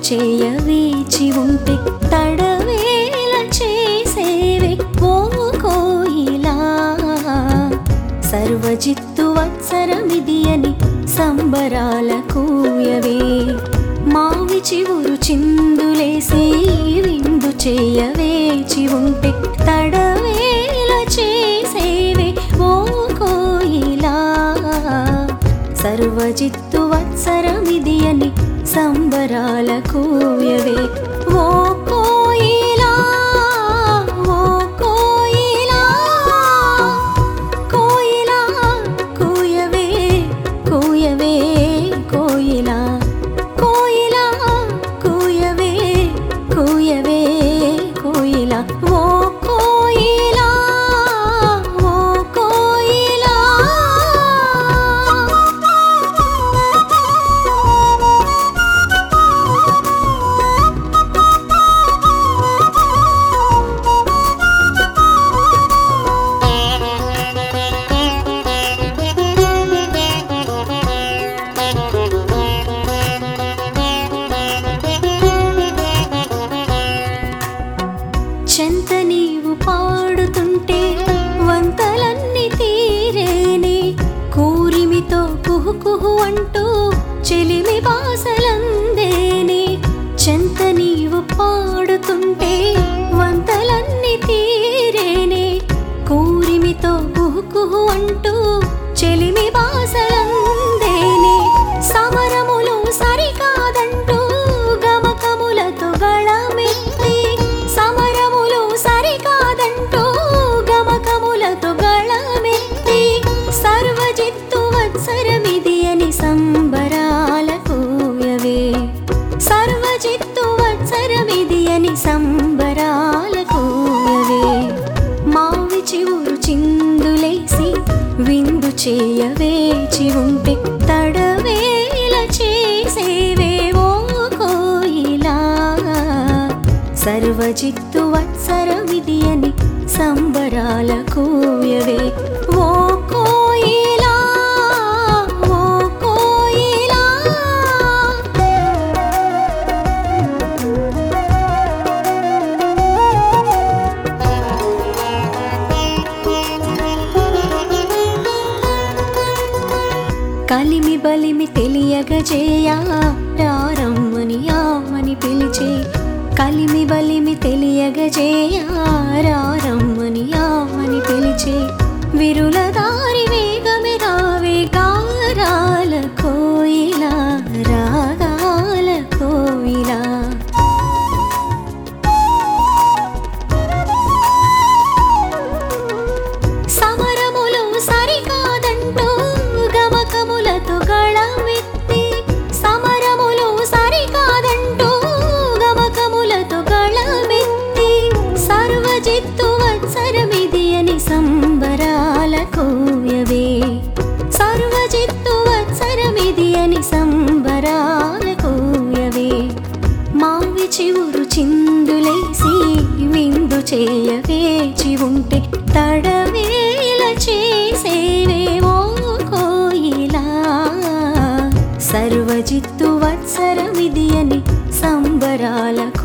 చేయ వేచి ఉంటే తడవేల చేసేవే ఓ కోయిలా సర్వజిత్తు వత్సరమిది అని సంబరాల కూయవే మావి చివురు చిందులేసి విందు చేయ వేచి ఉంటే తడవేల చేసేవే ఓ కోయిలా సర్వజిత్తు వత్సరమిది అని సంబరాల కూయవే ఓ కోయిలా ఓ కోయిలా కోయిలా కూయవే కూయవే కోయిలా కోయిలా కూయవే కూయవే కోయిలా ఓ కోయిలా ఓ కోయిలా చెంత నీవు పాడుతుంటే వంతలన్నీ తీరేనే కూరిమితో కుహు కుహు అంటూ చెలిమి బాసలందేనే చెంత నీవు పాడుతుంటే వంతలన్నీ తీరేనే కూరిమితో కుహు కుహు అంటూ చెలిమి బాసలందేనే సమరములు సరికాదంటూ గమకములతో గళమెత్తి సమరములు సరికాదంటూ గమకములతో గళమెత్తి సర్వజిత్తు వత్సరమిది అని సంబరాల కూయవే సర్వజిత్తు వత్సరమిది అని సంబరాల కూయవే మావి చివురు చిందులేసి విందు చేయ వేచి ఉంటే తడవేల చేసేవే ఓ కోయిలా సర్వజిత్తు వత్సరమిది అని సంబరాల కూయవే ఓ కోయిలా ఓ కోయిలా కలిమి బలిమి తెలియగజేయా రారమ్మని ఆమని పిలిచే కలిమి బలిమి తెలియగజేయా రారమ్మని ఆమని పిలిచే విరుల దారి వేగమే రావే గారాల కోయిలా రాగాల కోయిలా సమరములు సరికాదంటూ గమకములతో గళమెత్తి సమరములు సరికాదంటూ గమకములతో గళమెత్తి సర్వజిత్తు వత్సరమిది అని సంబరాల కోయవే సర్వజిత్తు వత్సరమిది అని సంబరాల కోయవే మావి చివురు చిందులేసి విందు చేయ వేచి ఉంటే తడవేల చేసేవే ఓ కోయిలా సర్వజిత్తు వత్సరమిది అని సంబరాల